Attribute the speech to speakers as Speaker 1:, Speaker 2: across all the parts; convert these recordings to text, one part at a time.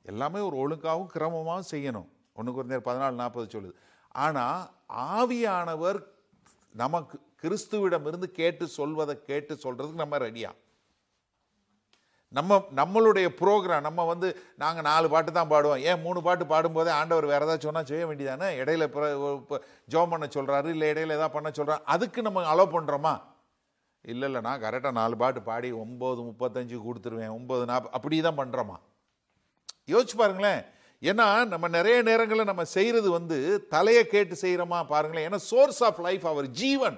Speaker 1: எல்லாமே ஒரு ஒழுங்காகவும் கிரமமாகவும் செய்யணும் ஒன்று குறைந்தர் பதினாலு நாற்பது சொல்லுது ஆனால் ஆவியானவர் நமக்கு கிறிஸ்துவிடமிருந்து கேட்டு சொல்வதை கேட்டு சொல்றதுக்கு நம்ம ரெடியா நம்ம நம்மளுடைய ப்ரோக்ராம் நம்ம வந்து நாங்கள் நாலு பாட்டு தான் பாடுவோம் ஏன் மூணு பாட்டு பாடும்போதே ஆண்டவர் வேறு ஏதாவது சொன்னால் செய்ய வேண்டியதானே இடையில ஜோம் பண்ண சொல்கிறாரு இல்லை இடையில ஏதாவது பண்ண சொல்கிறாரு அதுக்கு நம்ம அலோவ் பண்ணுறோமா இல்லை இல்லை நான் கரெக்டாக நாலு பாட்டு பாடி ஒம்பது முப்பத்தஞ்சு கொடுத்துருவேன் ஒம்பது நாற்பது அப்படி தான் பண்ணுறோமா யோசிச்சு பாருங்களேன் ஏன்னா நம்ம நிறைய நேரங்களில் நம்ம செய்கிறது வந்து தலையை கேட்டு செய்கிறோமா பாருங்களேன் ஏன்னா சோர்ஸ் ஆஃப் லைஃப் அவர் ஜீவன்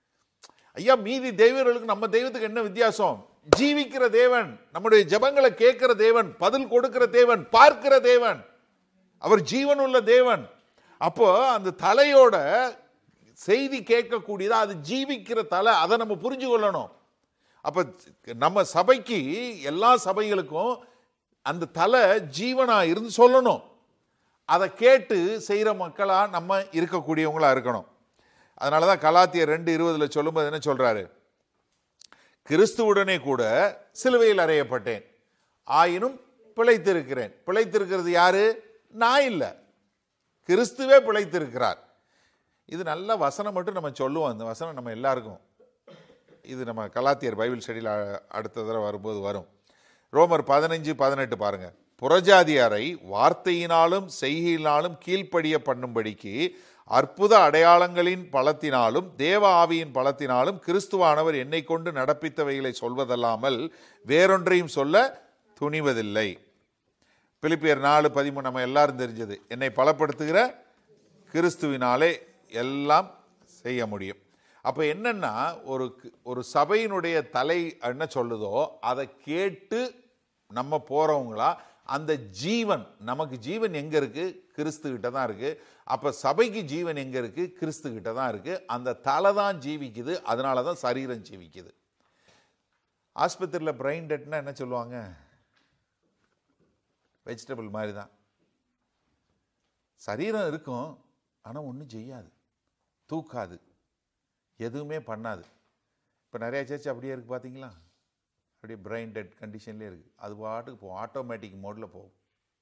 Speaker 1: ஐயா மீதி தெய்வங்களுக்கு நம்ம தெய்வத்துக்கு என்ன வித்தியாசம் ஜீவிக்கிற தேவன் நம்முடைய ஜெபங்களை கேட்கிற தேவன் பதில் கொடுக்கிற தேவன் பார்க்கிற தேவன் அவர் ஜீவன் உள்ள தேவன் அப்போ அந்த தலையோட செய்தி கேட்கக்கூடியதா அது ஜீவிக்கிற தலை அதை நம்ம புரிஞ்சு கொள்ளணும் அப்ப நம்ம சபைக்கு எல்லா சபைகளுக்கும் அந்த தலை ஜீவனா இருந்து சொல்லணும் அதை கேட்டு செய்கிற மக்களா நம்ம இருக்கக்கூடியவங்களா இருக்கணும் அதனால தான் கலாத்தியர் ரெண்டு இருபதுல சொல்லும்போது என்ன சொல்றாரு கிறிஸ்துவுடனே கூட சிலுவையில் அறையப்பட்டேன் ஆயினும் பிழைத்திருக்கிறேன் பிழைத்திருக்கிறது யாரு நான் இல்லை கிறிஸ்துவே பிழைத்திருக்கிறார் இது நல்ல வசனம் மட்டும் நம்ம சொல்லுவோம் இந்த வசனம் நம்ம எல்லாருக்கும் இது நம்ம கலாத்தியர் பைபிள் ஸ்டடியில் அடுத்த தடவை வரும்போது வரும் ரோமர் பதினஞ்சு பதினெட்டு பாருங்க புறஜாதியாரை வார்த்தையினாலும் செய்கையினாலும் கீழ்ப்படிய பண்ணும்படிக்கு அற்புத அடையாளங்களின் பலத்தினாலும் தேவ ஆவியின் பலத்தினாலும் கிறிஸ்துவானவர் என்னை கொண்டு நடப்பித்தவைகளை சொல்வதல்லாமல் வேறொன்றையும் சொல்ல துணிவதில்லை பிலிப்பியர் நாலு பதிமூணு நம்ம எல்லாரும் தெரிஞ்சது என்னை பலப்படுத்துகிற கிறிஸ்துவினாலே எல்லாம் செய்ய முடியும் அப்போ என்னன்னா ஒரு ஒரு சபையினுடைய தலை என்ன சொல்லுதோ அதை கேட்டு நம்ம போறவங்களா அந்த ஜீவன் நமக்கு ஜீவன் எங்க இருக்கு கிறிஸ்து கிட்ட தான் இருக்கு அப்ப சபைக்கு ஜீவன் எங்க இருக்கு கிறிஸ்து கிட்ட தான் இருக்கு அந்த தலை தான் ஜீவிக்குது அதனால தான் சரீரம் ஜீவிக்குது ஆஸ்பத்திரியில் பிரெயின் டெட்னா என்ன சொல்லுவாங்க வெஜிடபிள் மாதிரி தான் சரீரம் இருக்கும் ஆனால் ஒன்றும் செய்யாது தூக்காது எதுவுமே பண்ணாது இப்போ நிறைய சர்ச் அப்படியே இருக்குது பார்த்தீங்களா அப்படியே பிரெயின் டெட் கண்டிஷன்லேயே இருக்குது அது பாட்டுக்கு போகும் ஆட்டோமேட்டிக் மோடில் போகும்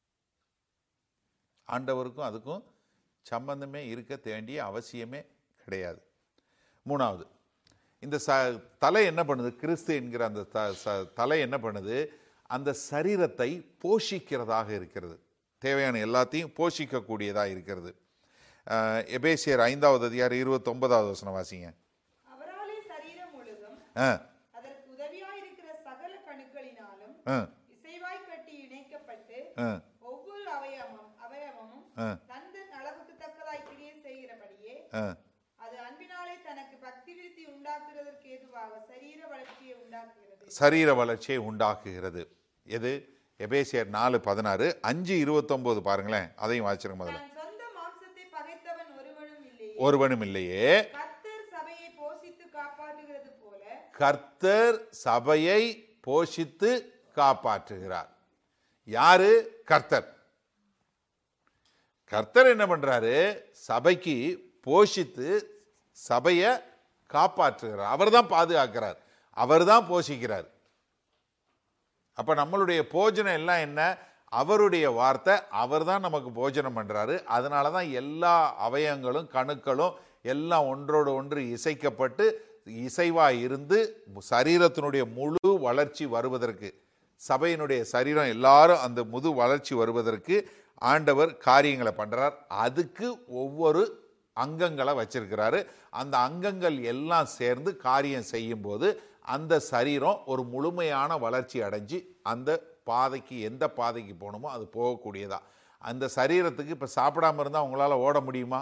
Speaker 1: ஆண்டவருக்கும் அதுக்கும் சம்பந்தமே இருக்க வேண்டிய அவசியமே கிடையாது மூணாவது இந்த ச தலை என்ன பண்ணுது கிறிஸ்து என்கிற அந்த த ச- தலை என்ன பண்ணுது அந்த சரீரத்தை போஷிக்கிறதாக இருக்கிறது தேவையான எல்லாத்தையும் போஷிக்கக்கூடியதாக இருக்கிறது அஹ், எபேசியர் ஐந்தாவது அதிகாரம் இருபத்தொன்பதாவது வசனம் வாசிங்க
Speaker 2: அவராலே சரீரம் முழுதும்
Speaker 1: ஆ
Speaker 2: அதற்கு உதவியாயிருக்கிற சகல கணுக்களினாலும்
Speaker 1: ஆ
Speaker 2: இசைவாய் கட்டி இணைக்கப்பட்டு
Speaker 1: ஆ
Speaker 2: ஒவ்வொரு அவயவமும் அவயவமும்
Speaker 1: ஆ.
Speaker 2: தந்தன் அளவுக்கு தக்கதாய் கிரியை செய்கிறபடியே
Speaker 1: ஆ
Speaker 2: அது அன்பினாலே தனக்கு பக்தி விருத்தி உண்டாக்குறதற்கு ஏதுவாக சரீர வளர்ச்சியை உண்டாக்குகிறது
Speaker 1: சரீர வளர்ச்சியை உண்டாக்குகிறது எது எபேசியர் நாலு பதினாறு அஞ்சு இருபத்தொம்போது பாருங்களேன் அதையும் வாசிச்சிருங்க முதல்ல
Speaker 2: தன் சொந்த மாம்சத்தை பகைத்தவன் ஒருவனும் இல்லையே
Speaker 1: ஒருவனும் இல்லையே
Speaker 2: கர்த்தர் சபையை போஷித்து காப்பாற்றுகிறது போல
Speaker 1: கர்த்தர் சபையை போஷித்து காப்பாற்றுகிறார் யாரு கர்த்தர் கர்த்தர் என்ன பண்றாரு சபைக்கு போஷித்து சபையை காப்பாற்றுகிறார் அவர்தான் பாதுகாக்கிறார் அவர்தான் போஷிக்கிறார் அப்ப நம்மளுடைய போஜனம் எல்லாம் என்ன அவருடைய வார்த்தை அவர்தான் நமக்கு போஜனம் பண்றாரு அதனால தான் எல்லா அவயங்களும் கணுக்களும் எல்லாம் ஒன்றோடு ஒன்று இசைக்கப்பட்டு இசைவா இருந்து சரீரத்தினுடைய முழு வளர்ச்சி வருவதற்கு சபையினுடைய சரீரம் எல்லாரும் அந்த முது வளர்ச்சி வருவதற்கு ஆண்டவர் காரியங்களை பண்றார் அதுக்கு ஒவ்வொரு அங்கங்களை வச்சிருக்கிறாரு அந்த அங்கங்கள் எல்லாம் சேர்ந்து காரியம் செய்யும்போது அந்த சரீரம் ஒரு முழுமையான வளர்ச்சி அடைஞ்சு அந்த பாதைக்கு எந்த பாதைக்கு போகணுமோ அது போகக்கூடியதா அந்த சரீரத்துக்கு இப்போ சாப்பிடாம இருந்தால் உங்களால் ஓட முடியுமா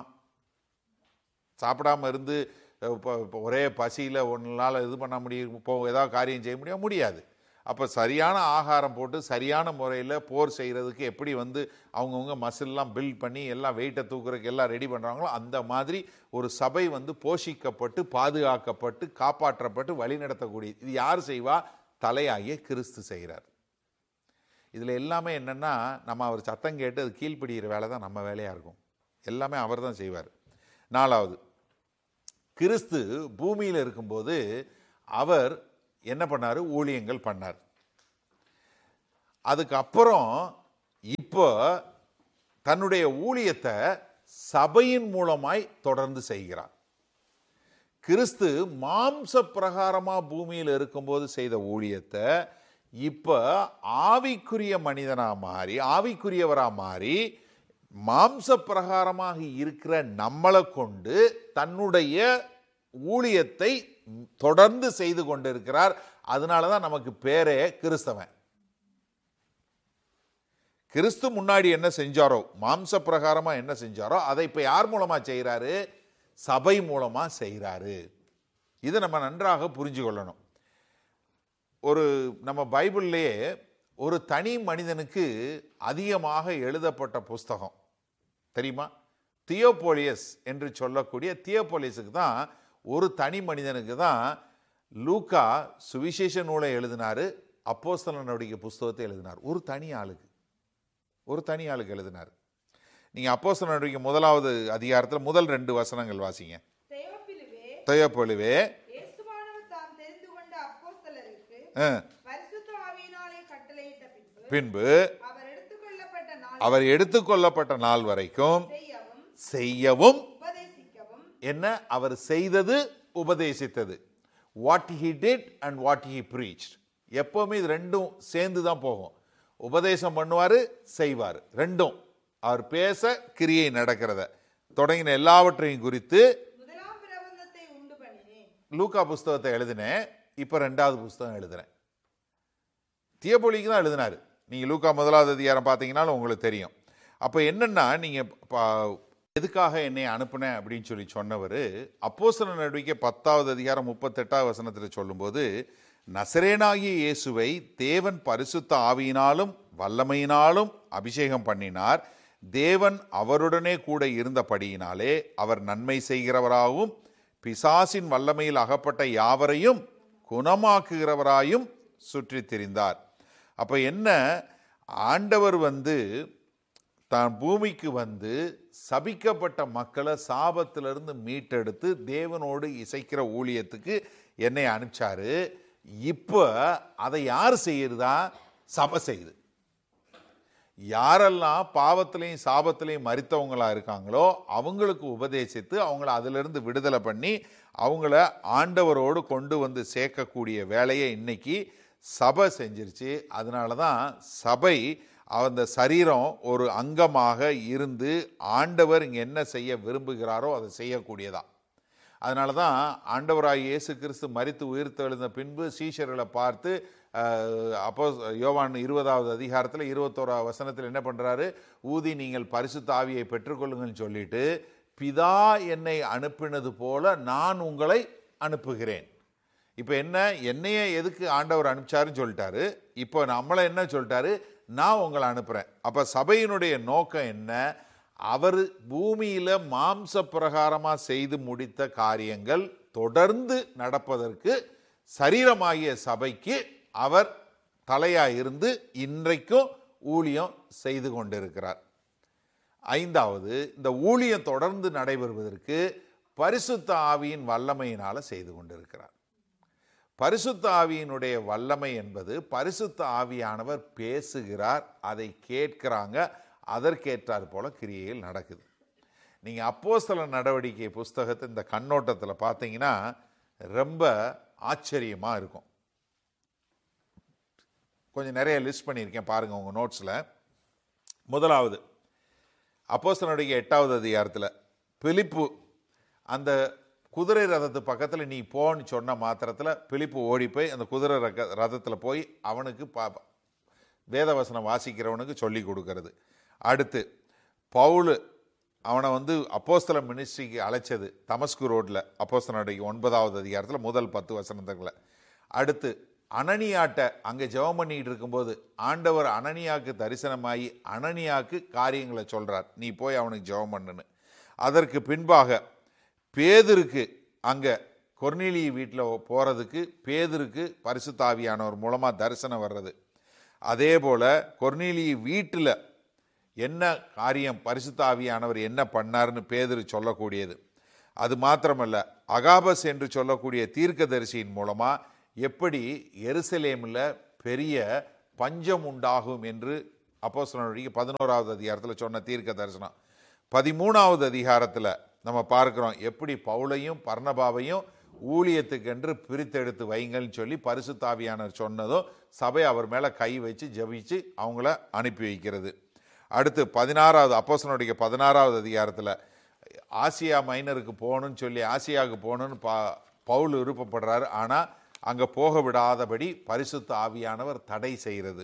Speaker 1: சாப்பிடாம இருந்து இப்போ இப்போ ஒரே பசியில் ஒன்றால் இது பண்ண முடியும் இப்போ ஏதாவது காரியம் செய்ய முடியும் முடியாது அப்போ சரியான ஆகாரம் போட்டு சரியான முறையில் போர் செய்கிறதுக்கு எப்படி வந்து அவங்கவுங்க மசில்லாம் பில்ட் பண்ணி எல்லாம் வெயிட்டை தூக்குறதுக்கு எல்லாம் ரெடி பண்ணுறாங்களோ அந்த மாதிரி ஒரு சபை வந்து போஷிக்கப்பட்டு பாதுகாக்கப்பட்டு காப்பாற்றப்பட்டு வழிநடத்தக்கூடிய இது யார் செய்வா தலையாகிய கிறிஸ்து செய்கிறார் இதில் எல்லாமே என்னென்னா நம்ம அவர் சத்தம் கேட்டு அது கீழ்ப்பிடிகிற வேலை தான் நம்ம வேலையாக இருக்கும் எல்லாமே அவர் தான் செய்வார் நாலாவது கிறிஸ்து பூமியில் இருக்கும்போது அவர் என்ன பண்ணார் ஊழியங்கள் பண்ணார் அதுக்கப்புறம் இப்போ தன்னுடைய ஊழியத்தை சபையின் மூலமாய் தொடர்ந்து செய்கிறார் கிறிஸ்து மாம்ச பிரகாரமா பூமியில் இருக்கும்போது செய்த ஊழியத்தை இப்ப ஆவிக்குரிய மனிதனா மாறி ஆவிக்குரியவரா மாறி மாம்ச பிரகாரமாக இருக்கிற நம்மளை கொண்டு தன்னுடைய ஊழியத்தை தொடர்ந்து செய்து கொண்டிருக்கிறார் அதனால தான் நமக்கு பேரே கிறிஸ்தவன் கிறிஸ்து முன்னாடி என்ன செஞ்சாரோ மாம்ச பிரகாரமா என்ன செஞ்சாரோ அதை இப்ப யார் மூலமா செய்கிறாரு சபை மூலமா செய்கிறாரு இதை நம்ம நன்றாக புரிஞ்சு கொள்ளணும் ஒரு நம்ம பைபிள்லேயே ஒரு தனி மனிதனுக்கு அதிகமாக எழுதப்பட்ட புஸ்தகம் தெரியுமா தியோபோலியஸ் என்று சொல்லக்கூடிய தியோபோலியஸுக்கு தான் ஒரு தனி மனிதனுக்கு தான் லூக்கா சுவிசேஷ நூலை எழுதினாரு அப்போஸ்தலனுடைய புஸ்தகத்தை எழுதினார் ஒரு தனி ஆளுக்கு ஒரு தனி ஆளுக்கு எழுதினார் நீங்கள் அப்போஸ்தலனுடைய முதலாவது அதிகாரத்தில் முதல் ரெண்டு வசனங்கள் வாசிங்க
Speaker 2: தெயோப்பிலுவே
Speaker 1: தியோபோலிவே
Speaker 2: இயேசுவானவர் தாம் தெரிந்து கொண்ட அப்போஸ்தலருக்கு
Speaker 1: ஆ,
Speaker 2: பரிசுத்த ஆவியினாலே கட்டளையிட்ட பின்பு
Speaker 1: பின்பு
Speaker 2: அவர் எடுத்துக்கொள்ளப்பட்ட நாள்
Speaker 1: அவர் எடுத்துக்கொள்ளப்பட்ட நாள் வரைக்கும்
Speaker 2: செய்யவும்
Speaker 1: செய்யவும்
Speaker 2: உபதேசிக்கவும்
Speaker 1: என்ன அவர் செய்தது உபதேசித்தது what he did and what he preached எப்பவுமே இது ரெண்டும் சேர்ந்து தான் போகும் உபதேசம் பண்ணுவார் செய்வார் ரெண்டும் அவர் பேச கிரியை நடக்கிறத தொடங்கின எல்லாவற்றையும் குறித்து
Speaker 2: முதலாம் பிரபந்தத்தை உண்டு பண்ணினேன்
Speaker 1: லூக்கா புஸ்தகத்தை எழுதினேன் இப்போ ரெண்டாவது புஸ்தகம் எழுதுறேன் தியபொலிக்கு தான் எழுதினார் நீங்கள் லூக்கா முதலாவது அதிகாரம் பார்த்தீங்கன்னாலும் உங்களுக்கு தெரியும் அப்போ என்னன்னா நீங்கள் எதுக்காக என்னை அனுப்புனேன் அப்படின்னு சொல்லி சொன்னவர் அப்போஸ்தல நடவடிக்கை பத்தாவது அதிகாரம் முப்பத்தெட்டாவது வசனத்தில் சொல்லும்போது நசரேனாகிய இயேசுவை தேவன் பரிசுத்த ஆவியினாலும் வல்லமையினாலும் அபிஷேகம் பண்ணினார் தேவன் அவருடனே கூட இருந்தபடியினாலே அவர் நன்மை செய்கிறவராகவும் பிசாசின் வல்லமையில் அகப்பட்ட யாவரையும் குணமாக்குகிறவராயும் சுற்றித் திரிந்தார் அப்போ என்ன ஆண்டவர் வந்து தான் பூமிக்கு வந்து சபிக்கப்பட்ட மக்களை சாபத்திலிருந்து மீட்டெடுத்து தேவனோடு இசைக்கிற ஊழியத்துக்கு என்னை அனுப்பிச்சாரு இப்போ அதை யார் செய்யுறதா சபை செய்யுது யாரெல்லாம் பாவத்திலையும் சாபத்திலையும் மறித்தவங்களா இருக்காங்களோ அவங்களுக்கு உபதேசித்து அவங்கள அதிலிருந்து விடுதலை பண்ணி அவங்கள ஆண்டவரோடு கொண்டு வந்து சேர்க்கக்கூடிய வேலையை இன்னைக்கு சபை செஞ்சிருச்சு அதனால தான் சபை அந்த சரீரம் ஒரு அங்கமாக இருந்து ஆண்டவர் இங்கே என்ன செய்ய விரும்புகிறாரோ அதை செய்யக்கூடியதா அதனால தான் ஆண்டவராய் இயேசு கிறிஸ்து மரித்து உயிர்த்தெழுந்த பின்பு சீஷர்களை பார்த்து அஹ், அப்போ யோவான் இருபதாவது அதிகாரத்தில் இருபத்தோராவது வசனத்தில் என்ன பண்ணுறாரு ஊதி நீங்கள் பரிசுத்த ஆவியை பெற்றுக்கொள்ளுங்கன்னு சொல்லிட்டு பிதா என்னை அனுப்பினது போல நான் உங்களை அனுப்புகிறேன் இப்போ என்ன என்னைய எதுக்கு ஆண்டவர் அனுப்பிச்சாருன்னு சொல்லிட்டாரு இப்போ நம்மளை என்ன சொல்லிட்டாரு நான் உங்களை அனுப்புகிறேன் அப்போ சபையினுடைய நோக்கம் என்ன அவர் பூமியில் மாம்ச பிரகாரமாக செய்து முடித்த காரியங்கள் தொடர்ந்து நடப்பதற்கு சரீரமாகிய சபைக்கு அவர் தலையாக இருந்து இன்றைக்கும் ஊழியம் செய்து கொண்டிருக்கிறார் ஐந்தாவது இந்த ஊழியம் தொடர்ந்து நடைபெறுவதற்கு பரிசுத்த ஆவியின் வல்லமையினால செய்து கொண்டிருக்கிறார் பரிசுத்த ஆவியினுடைய வல்லமை என்பது பரிசுத்த ஆவியானவர் பேசுகிறார் அதை கேட்கிறாங்க அதற்கேற்றார் போல கிரியையில் நடக்குது நீங்கள் அப்போஸ்தல நடவடிக்கை புஸ்தகத்தை இந்த கண்ணோட்டத்தில் பார்த்தீங்கன்னா ரொம்ப ஆச்சரியமாக இருக்கும் கொஞ்சம் நிறைய லிஸ்ட் பண்ணியிருக்கேன் பாருங்கள் உங்கள் நோட்ஸில் முதலாவது அப்போஸ்தலனுடைய எட்டாவது அதிகாரத்தில் பிலிப்பு அந்த குதிரை ரதத்து பக்கத்தில் நீ போன்னு சொன்ன மாத்திரத்தில் பிலிப்பு ஓடி போய் அந்த குதிரை ரக ரதத்தில் போய் அவனுக்கு பா வேதவசனம் வாசிக்கிறவனுக்கு சொல்லி கொடுக்கறது அடுத்து பவுலு அவனை வந்து அப்போஸ்தல மினிஸ்ட்ரிக்கு அழைச்சது தமஸ்கு ரோட்டில் அப்போஸ்தலனுடைய ஒன்பதாவது அதிகாரத்தில் முதல் பத்து வசனத்துக்குள்ள அடுத்து அனனியாட்ட அங்கே ஜெபம் பண்ணிட்டு இருக்கும்போது ஆண்டவர் அனனியாக்கு தரிசனமாகி அனனியாக்கு காரியங்களை சொல்கிறார் நீ போய் அவனுக்கு ஜெபம் பண்ணுன்னு அதற்கு பின்பாக பேதருக்கு அங்கே கொர்னிலி வீட்டில் போகிறதுக்கு பேதருக்கு பரிசுத்தாவியானவர் மூலமாக தரிசனம் வர்றது அதே போல் கொர்னிலி வீட்டில் என்ன காரியம் பரிசுத்தாவியானவர் என்ன பண்ணாருன்னு பேதரு சொல்லக்கூடியது அது மாத்திரமல்ல அகாபஸ் என்று சொல்லக்கூடிய தீர்க்கதரிசியின் மூலமாக எப்படி எருசலேமில் பெரிய பஞ்சம் உண்டாகும் என்று அப்போஸ்தலனுடைய பதினோராவது அதிகாரத்தில் சொன்ன தீர்க்க தரிசனம் பதிமூணாவது அதிகாரத்தில் நம்ம பார்க்கிறோம் எப்படி பவுலையும் பர்ணபாவையும் ஊழியத்துக்கென்று பிரித்தெடுத்து வைங்கள்னு சொல்லி பரிசுத்தாவியானவர் சொன்னதும் சபை அவர் மேலே கை வச்சு ஜெபிச்சு அவங்கள அனுப்பி வைக்கிறது அடுத்து பதினாறாவது அப்போஸ்தலனுடைய பதினாறாவது அதிகாரத்தில் ஆசியா மைனருக்கு போகணும்னு சொல்லி ஆசியாவுக்கு போகணும்னு பா பவுல் விருப்பப்படுறாரு ஆனால் அங்கே போக விடாதபடி பரிசுத்த ஆவியானவர் தடை செய்கிறது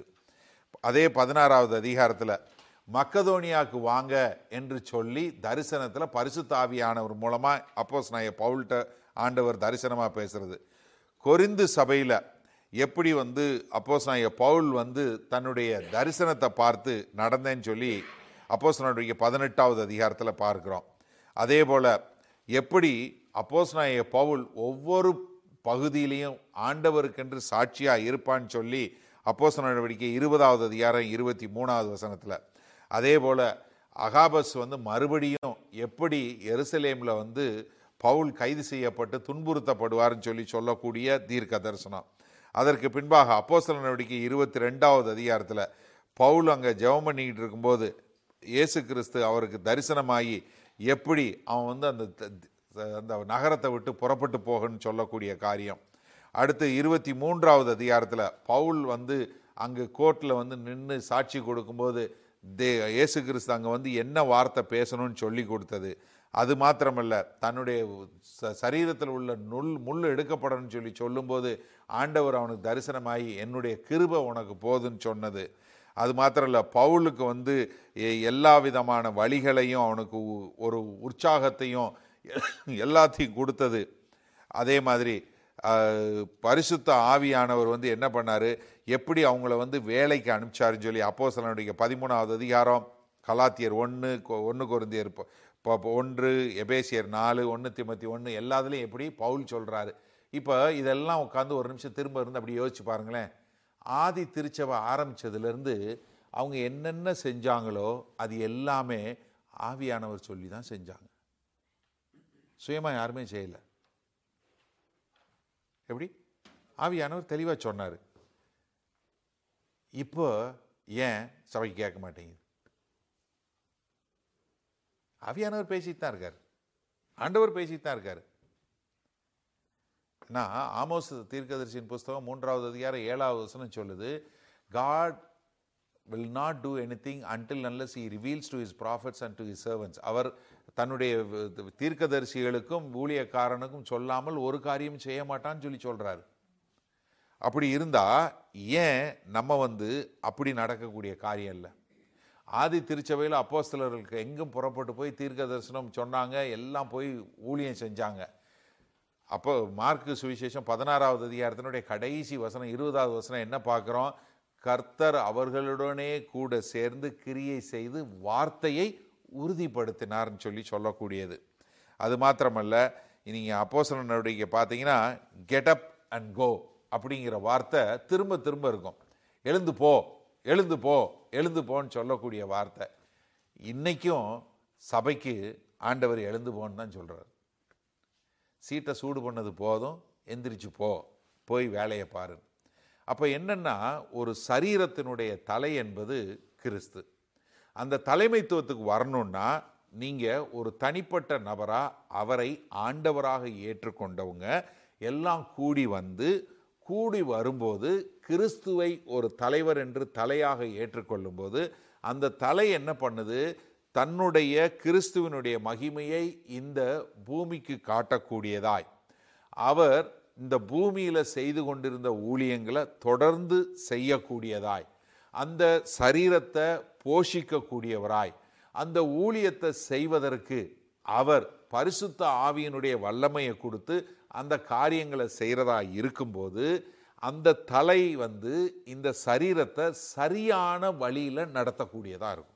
Speaker 1: அதே பதினாறாவது அதிகாரத்தில் மக்கதோனியாவுக்கு வாங்க என்று சொல்லி தரிசனத்தில் பரிசுத்த ஆவியானவர் மூலமாக அப்போஸ் நான் பவுல்கிட்ட ஆண்டவர் தரிசனமாக பேசுறது கொரிந்து சபையில் எப்படி வந்து அப்போஸ் நான் பவுல் வந்து தன்னுடைய தரிசனத்தை பார்த்து நடந்தேன்னு சொல்லி அப்போஸ் பதினெட்டாவது அதிகாரத்தில் பார்க்கிறோம் அதே போல் எப்படி அப்போஸ் பவுல் ஒவ்வொரு பகுதியிலையும் ஆண்டவருக்கென்று சாட்சியாக இருப்பான்னு சொல்லி அப்போஸ் நடவடிக்கை இருபதாவது அதிகாரம் இருபத்தி மூணாவது வசனத்தில் அதே போல் அகாபஸ் வந்து மறுபடியும் எப்படி எருசலேமில் வந்து பவுல் கைது செய்யப்பட்டு துன்புறுத்தப்படுவார்னு சொல்லி சொல்லக்கூடிய தீர்க்க தரிசனம் அதற்கு பின்பாக அப்போஸ்தல நடவடிக்கை இருபத்தி ரெண்டாவது அதிகாரத்தில் பவுல் அங்கே ஜெபம் பண்ணிக்கிட்டு இருக்கும்போது இயேசு கிறிஸ்து அவருக்கு தரிசனமாகி எப்படி அவன் வந்து அந்த த- த- அந்த நகரத்தை விட்டு புறப்பட்டு போகணும்னு சொல்லக்கூடிய காரியம் அடுத்து இருபத்தி மூன்றாவது அதிகாரத்தில் பவுல் வந்து அங்கு கோர்ட்டில் வந்து நின்று சாட்சி கொடுக்கும்போது தே இயேசு கிறிஸ்து அங்கே வந்து என்ன வார்த்தை பேசணும்னு சொல்லி கொடுத்தது அது மாத்திரமல்ல தன்னுடைய ச- சரீரத்தில் உள்ள நுல் முள் எடுக்கப்படணும்னு சொல்லி சொல்லும்போது ஆண்டவர் அவனுக்கு தரிசனமாகி என்னுடைய கிருபை உனக்கு போதுன்னு சொன்னது அது மாத்திரம் இல்லை பவுலுக்கு வந்து எ- எல்லா விதமான வழிகளையும் அவனுக்கு உ- ஒரு உற்சாகத்தையும் எல்லாத்தையும் கொடுத்தது அதே மாதிரி அஹ், பரிசுத்த ஆவியானவர் வந்து என்ன பண்ணாரு எப்படி அவங்கள வந்து வேலைக்கு அனுப்பிச்சாருன்னு சொல்லி அப்போஸ்தலனுடைய பதிமூணாவது அதிகாரம் கலாத்தியர் ஒன்று ஒன்று குருந்தியர் ப- ப- ப- ஒன்று எபேசியர் நாலு ஒன்று திமத்தி ஒன்று எல்லாத்துலேயும் எப்படி பவுல் சொல்கிறாரு இப்போ இதெல்லாம் உட்காந்து ஒரு நிமிஷம் திரும்ப இருந்து அப்படி யோசிச்சு பாருங்களேன் ஆதி திருச்சபை ஆரம்பிச்சதுலேருந்து அவங்க என்னென்ன செஞ்சாங்களோ அது எல்லாமே ஆவியானவர் சொல்லி தான் செஞ்சாங்க சுயமாக யாருமே செய்யலை எப்படி ஆவியானவர் தெளிவாக சொன்னார் இப்போ ஏன் சபைக்கு கேட்க மாட்டேங்குது ஆவியானவர் பேசிட்டு தான் இருக்கார் ஆண்டவர் பேசிட்டு தான் இருக்கார் நான் ஆமோஸ் தீர்க்கதரிசியின் புஸ்தகம் மூன்றாவது அதிகாரம் ஏழாவது வசனம் சொல்லுது God will not do anything until unless he reveals to his prophets and to his servants அவர் தன்னுடைய வ- தீர்க்கதரிசிகளுக்கும் ஊழியக்காரனுக்கும் சொல்லாமல் ஒரு காரியம் செய்ய மாட்டான்னு சொல்லி சொல்றாரு அப்படி இருந்தா ஏன் நம்ம வந்து அப்படி நடக்கக்கூடிய காரியம் இல்லை ஆதி திருச்சபையில் அப்போஸ்தலர்களுக்கு எங்கும் புறப்பட்டு போய் தீர்க்க தரிசனம் சொன்னாங்க எல்லாம் போய் ஊழியம் செஞ்சாங்க அப்போ மார்க்கு சுவிசேஷம் பதினாறாவது அதிகாரத்தினுடைய கடைசி வசனம் இருபதாவது வசனம் என்ன பார்க்குறோம் கர்த்தர் அவர்களுடனே கூட சேர்ந்து கிரியை செய்து வார்த்தையை உறுதிப்படுத்தினார்னு சொல்லி சொல்லக்கூடியது அது மாத்திரமல்ல நீங்கள் அப்போஸ்தலர் நடவடிக்கை பார்த்தீங்கன்னா கெட் அப் அண்ட் கோ அப்படிங்கிற வார்த்தை திரும்ப திரும்ப இருக்கும் எழுந்து போ எழுந்து போ எழுந்து போன்னு சொல்லக்கூடிய வார்த்தை இன்னைக்கும் சபைக்கு ஆண்டவர் எழுந்து போன்னு தான் சொல்கிறார் சீட்டை சூடு பண்ணது போதும் எந்திரிச்சு போ போய் வேலையை பாரு அப்போ என்னன்னா ஒரு சரீரத்தினுடைய தலை என்பது கிறிஸ்து அந்த தலைமைத்துவத்துக்கு வரணும்னா நீங்கள் ஒரு தனிப்பட்ட நபராக அவரை ஆண்டவராக ஏற்றுக்கொண்டவங்க எல்லாம் கூடி வந்து கூடி வரும்போது கிறிஸ்துவை ஒரு தலைவர் என்று தலையாக ஏற்றுக்கொள்ளும்போது அந்த தலை என்ன பண்ணுது தன்னுடைய கிறிஸ்துவினுடைய மகிமையை இந்த பூமிக்கு காட்டக்கூடியதாய் அவர் இந்த பூமியில செய்து கொண்டிருந்த ஊழியங்களை தொடர்ந்து செய்யக்கூடியதாய் அந்த சரீரத்தை போஷிக்கக்கூடியவராய் அந்த ஊழியத்தை செய்வதற்கு அவர் பரிசுத்த ஆவியினுடைய வல்லமையை கொடுத்து அந்த காரியங்களை செய்கிறதா இருக்கும்போது அந்த தலை வந்து இந்த சரீரத்தை சரியான வழியில் நடத்தக்கூடியதாக இருக்கும்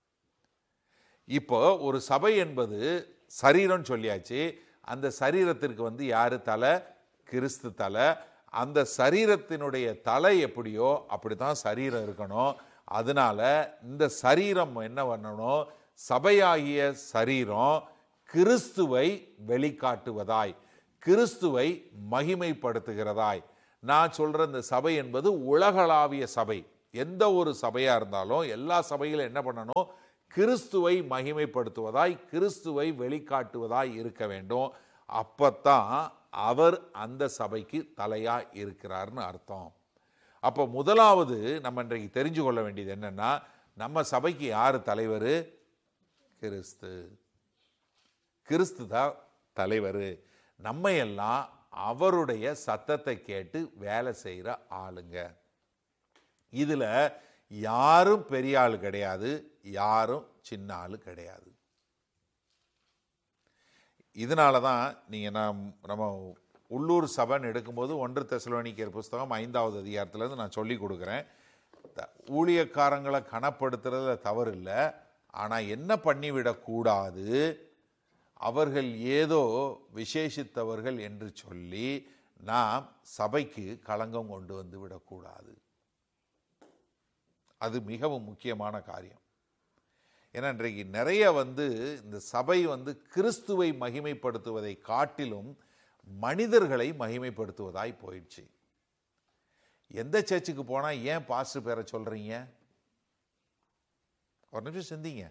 Speaker 1: இப்போ ஒரு சபை என்பது சரீரம் சொல்லியாச்சு அந்த சரீரத்திற்கு வந்து யாரு தலை கிறிஸ்து தலை அந்த சரீரத்தினுடைய தலை எப்படியோ அப்படித்தான் சரீரம் இருக்கணும் அதனால இந்த சரீரம் என்ன பண்ணணும் சபையாகிய சரீரம் கிறிஸ்துவை வெளிக்காட்டுவதாய் கிறிஸ்துவை மகிமைப்படுத்துகிறதாய் நான் சொல்ற இந்த சபை என்பது உலகளாவிய சபை எந்த ஒரு சபையாக இருந்தாலும் எல்லா சபையிலும் என்ன பண்ணணும் கிறிஸ்துவை மகிமைப்படுத்துவதாய் கிறிஸ்துவை வெளிக்காட்டுவதாய் இருக்க வேண்டும் அப்பத்தான் அவர் அந்த சபைக்கு தலையாக இருக்கிறார்னு அர்த்தம் அப்போ முதலாவது நம்ம இன்றைக்கு தெரிஞ்சு கொள்ள வேண்டியது என்னன்னா நம்ம சபைக்கு யார் தலைவர் கிறிஸ்து கிறிஸ்து தான் தலைவர் நம்ம எல்லாம் அவருடைய சத்தத்தை கேட்டு வேலை செய்கிற ஆளுங்க இதில் யாரும் பெரிய ஆள் கிடையாது யாரும் சின்ன ஆள் கிடையாது இதனால தான் நீங்கள் நாம் நம்ம உள்ளூர் சபைன்னு எடுக்கும்போது ஒன்று தெசலோனிக்கர் புஸ்தகம் ஐந்தாவது அதிகாரத்துலேருந்து நான் சொல்லி கொடுக்குறேன் த- ஊழியக்காரங்களை கனப்படுத்துறதுல தவறு இல்லை ஆனால் என்ன பண்ணிவிடக்கூடாது அவர்கள் ஏதோ விசேஷித்தவர்கள் என்று சொல்லி நாம் சபைக்கு களங்கம் கொண்டு வந்து விடக்கூடாது அது மிகவும் முக்கியமான காரியம் ஏன்னா இன்றைக்கு நிறைய வந்து இந்த சபை வந்து கிறிஸ்துவை மகிமைப்படுத்துவதை காட்டிலும் மனிதர்களை மகிமைப்படுத்துவதாய் போயிடுச்சு எந்த சர்ச்சுக்கு போனால் ஏன் பாஸ்டர் பேரை சொல்கிறீங்க ஒரு நிமிஷம் சிந்திங்க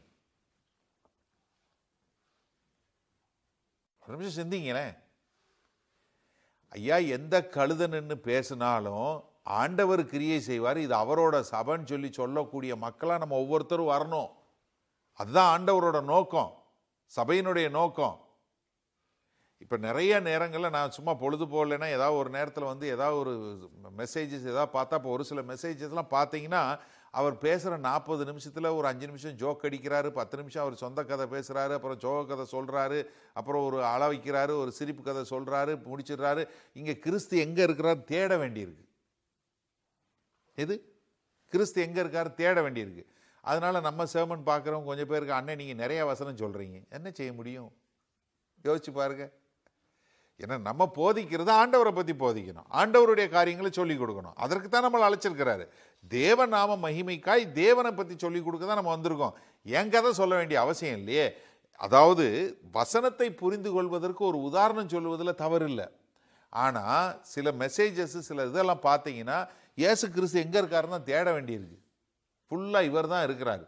Speaker 1: ஒரு நிமிஷம் சிந்திங்களேன் ஐயா எந்த கழுதன்னு பேசினாலும் ஆண்டவர் கிரியை செய்வார் இது அவரோட சபைன்னு சொல்லி சொல்லக்கூடிய மக்களாக நம்ம ஒவ்வொருத்தரும் வரணும் அதுதான் ஆண்டவரோட நோக்கம் சபையினுடைய நோக்கம் இப்போ நிறைய நேரங்களில் நான் சும்மா பொழுது போகலைன்னா ஏதாவது ஒரு நேரத்தில் வந்து ஏதாவது ஒரு மெசேஜஸ் ஏதாவது பார்த்தா இப்போ ஒரு சில மெசேஜஸ்லாம் பார்த்தீங்கன்னா அவர் பேசுகிற நாற்பது நிமிஷத்தில் ஒரு அஞ்சு நிமிஷம் ஜோக் அடிக்கிறாரு பத்து நிமிஷம் அவர் சொந்த கதை பேசுகிறாரு அப்புறம் ஜோக கதை சொல்கிறாரு அப்புறம் ஒரு அள வைக்கிறாரு ஒரு சிரிப்பு கதை சொல்கிறாரு முடிச்சிடுறாரு இங்கே கிறிஸ்து எங்கே இருக்கிறார் தேட வேண்டியிருக்கு எது கிறிஸ்து எங்கே இருக்கார் தேட வேண்டியிருக்கு அதனால நம்ம சேமன் பார்க்குறவங்க கொஞ்சம் பேருக்கு அண்ணன் நீங்கள் நிறைய வசனம் சொல்கிறீங்க என்ன செய்ய முடியும் யோசிச்சு பாருங்க ஏன்னா நம்ம போதிக்கிறது ஆண்டவரை பற்றி போதிக்கணும் ஆண்டவருடைய காரியங்களை சொல்லிக் கொடுக்கணும் அதற்கு தான் நம்மளை அழைச்சிருக்கிறாரு தேவ நாம மகிமைக்காய் தேவனை பற்றி சொல்லிக் கொடுக்க தான் நம்ம வந்திருக்கோம் என் கதை சொல்ல வேண்டிய அவசியம் இல்லையே அதாவது வசனத்தை புரிந்து கொள்வதற்கு ஒரு உதாரணம் சொல்லுவதில் தவறு இல்லை ஆனால் சில மெசேஜஸ் சில இதெல்லாம் பார்த்தீங்கன்னா இயேசு கிறிஸ்து எங்கே இருக்காருன்னு தான் தேட வேண்டியிருக்கு ஃபுல்லாக இவர் தான் இருக்கிறாரு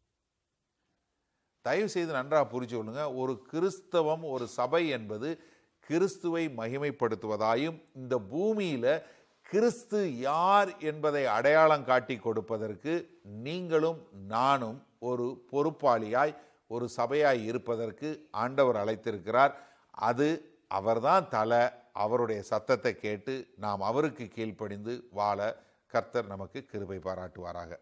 Speaker 1: தயவு செய்து நன்றாக புரிச்சு கொள்ளுங்க ஒரு கிறிஸ்தவம் ஒரு சபை என்பது கிறிஸ்துவை மகிமைப்படுத்துவதாயும் இந்த பூமியில கிறிஸ்து யார் என்பதை அடையாளம் காட்டி கொடுப்பதற்கு நீங்களும் நானும் ஒரு பொறுப்பாளியாய் ஒரு சபையாய் இருப்பதற்கு ஆண்டவர் அழைத்திருக்கிறார் அது அவர்தான் தலை அவருடைய சத்தத்தை கேட்டு நாம் அவருக்கு கீழ்ப்படிந்து வாழ கர்த்தர் நமக்கு கிருபை பாராட்டுவாராக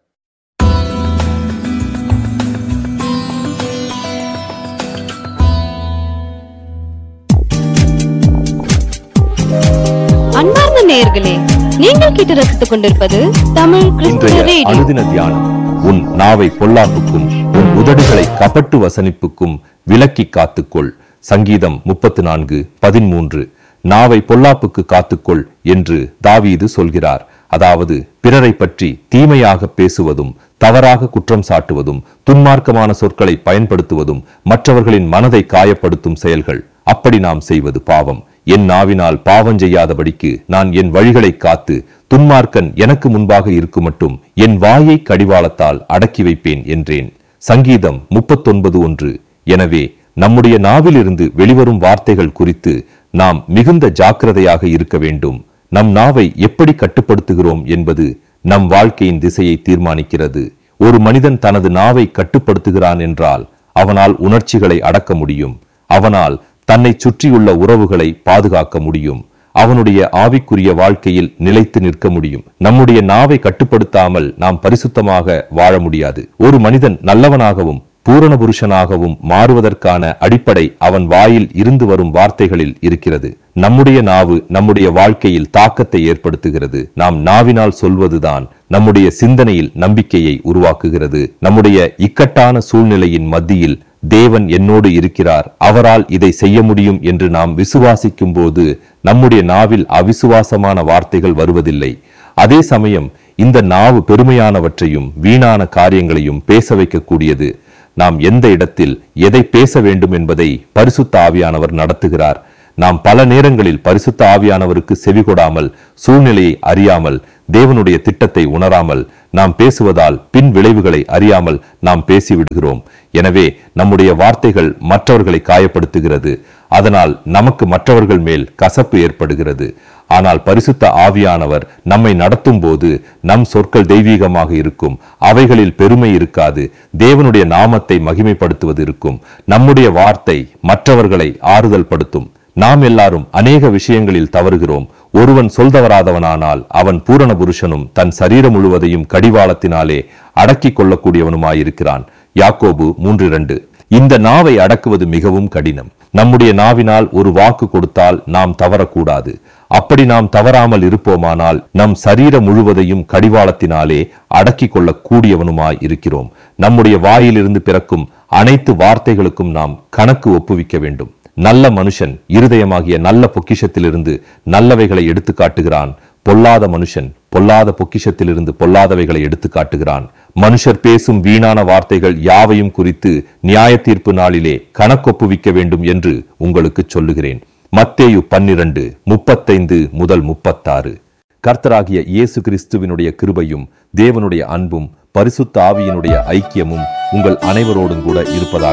Speaker 3: அன்பார்ந்த நேயர்களே நீங்கள் கேட்டு ரசித்துக் கொண்டிருப்பது தமிழ் கிறிஸ்துவ
Speaker 4: இன்றைய
Speaker 3: ரேடியோ
Speaker 4: அனுதின தியானம் உன் நாவை பொல்லாப்புக்கும் உன் உதடுகளை கபட்டு வசனிப்புக்கும் விலக்கி காத்துக்கொள் சங்கீதம் முப்பத்து நான்கு பதிமூன்று நாவை பொல்லாப்புக்கு காத்துக்கொள் என்று தாவீது சொல்கிறார் அதாவது பிறரை பற்றி தீமையாக பேசுவதும் தவறாக குற்றம் சாட்டுவதும் துன்மார்க்கமான சொற்களை பயன்படுத்துவதும் மற்றவர்களின் மனதை காயப்படுத்தும் செயல்கள் அப்படி நாம் செய்வது பாவம் என் நாவினால் பாவம் செய்யாதபடிக்கு நான் என் வழிகளை காத்து துன்மார்க்கன் எனக்கு முன்பாக இருக்குமட்டும் என் வாயை கடிவாளத்தால் அடக்கி வைப்பேன் என்றேன் சங்கீதம் முப்பத்தொன்பது ஒன்று எனவே நம்முடைய நாவிலிருந்து வெளிவரும் வார்த்தைகள் குறித்து நாம் மிகுந்த ஜாக்கிரதையாக இருக்க வேண்டும் நம் நாவை எப்படி கட்டுப்படுத்துகிறோம் என்பது நம் வாழ்க்கையின் திசையை தீர்மானிக்கிறது ஒரு மனிதன் தனது நாவை கட்டுப்படுத்துகிறான் என்றால் அவனால் உணர்ச்சிகளை அடக்க முடியும் அவனால் தன்னை சுற்றியுள்ள உறவுகளை பாதுகாக்க முடியும் அவனுடைய ஆவிக்குரிய வாழ்க்கையில் நிலைத்து நிற்க முடியும் நம்முடைய நாவை கட்டுப்படுத்தாமல் நாம் பரிசுத்தமாக வாழ முடியாது ஒரு மனிதன் நல்லவனாகவும் பூரண புருஷனாகவும் மாறுவதற்கான அடிப்படை அவன் வாயில் இருந்து வரும் வார்த்தைகளில் இருக்கிறது நம்முடைய நாவு நம்முடைய வாழ்க்கையில் தாக்கத்தை ஏற்படுத்துகிறது நாம் நாவினால் சொல்வதுதான் நம்முடைய சிந்தனையில் நம்பிக்கையை உருவாக்குகிறது நம்முடைய இக்கட்டான சூழ்நிலையின் மத்தியில் தேவன் என்னோடு இருக்கிறார் அவரால் இதை செய்ய முடியும் என்று நாம் விசுவாசிக்கும் போது நம்முடைய நாவில் அவிசுவாசமான வார்த்தைகள் வருவதில்லை அதே சமயம் இந்த நாவு பெருமையானவற்றையும் வீணான காரியங்களையும் பேச வைக்கக்கூடியது நாம் எந்த இடத்தில் எதை பேச வேண்டும் என்பதை பரிசுத்த ஆவியானவர் நடத்துகிறார் நாம் பல நேரங்களில் பரிசுத்த ஆவியானவருக்கு செவிகொடாமல் சூழ்நிலையை அறியாமல் தேவனுடைய திட்டத்தை உணராமல் நாம் பேசுவதால் பின் விளைவுகளை அறியாமல் நாம் பேசிவிடுகிறோம் எனவே நம்முடைய வார்த்தைகள் மற்றவர்களை காயப்படுத்துகிறது அதனால் நமக்கு மற்றவர்கள் மேல் கசப்பு ஏற்படுகிறது ஆனால் பரிசுத்த ஆவியானவர் நம்மை நடத்தும் போது நம் சொற்கள் தெய்வீகமாக இருக்கும் அவைகளில் பெருமை இருக்காது தேவனுடைய நாமத்தை மகிமைப்படுத்துவது இருக்கும் நம்முடைய வார்த்தை மற்றவர்களை ஆறுதல் படுத்தும் நாம் எல்லாரும் அநேக விஷயங்களில் தவறுகிறோம் ஒருவன் சொல்தவராதவனானால் அவன் பூரண புருஷனும் தன் சரீரம் முழுவதையும் கடிவாளத்தினாலே அடக்கிக் கொள்ளக்கூடியவனுமாயிருக்கிறான் யாக்கோபு மூன்று இரண்டு இந்த நாவை அடக்குவது மிகவும் கடினம் நம்முடைய நாவினால் ஒரு வாக்கு கொடுத்தால் நாம் தவறக்கூடாது அப்படி நாம் தவறாமல் இருப்போமானால் நம் சரீரம் முழுவதையும் கடிவாளத்தினாலே அடக்கிக் கொள்ளக் கூடியவனுமாய் இருக்கிறோம் நம்முடைய வாயிலிருந்து பிறக்கும் அனைத்து வார்த்தைகளுக்கும் நாம் கணக்கு ஒப்புவிக்க வேண்டும் நல்ல மனுஷன் இருதயமாகிய நல்ல பொக்கிஷத்திலிருந்து நல்லவைகளை எடுத்து காட்டுகிறான் பொல்லாத மனுஷன் பொல்லாத பொக்கிஷத்திலிருந்து பொல்லாதவைகளை எடுத்து காட்டுகிறான் மனுஷர் பேசும் வீணான வார்த்தைகள் யாவையும் குறித்து நியாய தீர்ப்பு நாளிலே கணக்கொப்புவிக்க வேண்டும் என்று உங்களுக்கு சொல்லுகிறேன் மத்தேயு பன்னிரண்டு முப்பத்தைந்து முதல் முப்பத்தாறு கர்த்தராகிய இயேசு கிறிஸ்துவினுடைய கிருபையும் தேவனுடைய அன்பும் பரிசுத்த ஆவியினுடைய ஐக்கியமும் உங்கள் அனைவரோடும் கூட இருப்பதாக